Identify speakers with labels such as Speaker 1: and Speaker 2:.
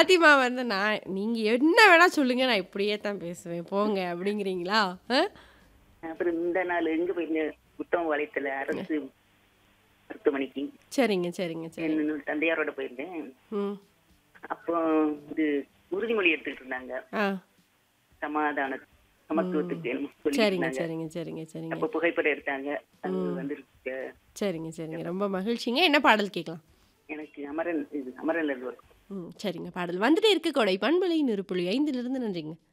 Speaker 1: பாத்திமா வந்து நான் நீங்க என்ன வேணா சொல்லுங்க நான் இப்படியே தான் பேசுவேன் போங்க அப்படிங்கிறீங்களா ஆ?
Speaker 2: அப்புறம் இந்த நாள் எங்க போயிருந்தேன் புத்தகம் வளையத்துல அரசு மருத்துவமனைக்கு
Speaker 1: சரிங்க சரிங்க சரி
Speaker 2: என்னோட தந்தையாரோட போயிருந்தேன்
Speaker 1: ம்
Speaker 2: அப்போ இது உறுதிமொழி எடுத்துக்கிட்டு இருந்தாங்க
Speaker 1: ஆ
Speaker 2: சமாதான சமத்துவத்துக்கு என்னமோ சொல்லிட்டு
Speaker 1: சரிங்க
Speaker 2: இருந்தாங்க
Speaker 1: சரிங்க சரிங்க சரிங்க
Speaker 2: அப்ப புகைப்படம் எடுத்தாங்க அது வந்து
Speaker 1: சரிங்க சரிங்க ரொம்ப மகிழ்ச்சிங்க என்ன பாடல் கேட்கலாம்
Speaker 2: எனக்கு அமரன் இது அமரன்ல இருந்து வரும்
Speaker 1: ம் சரிங்க பாடல் வந்துட்டே இருக்கு கொடை பண்பலை நூறு புள்ளி ஐந்துலேருந்து நன்றிங்க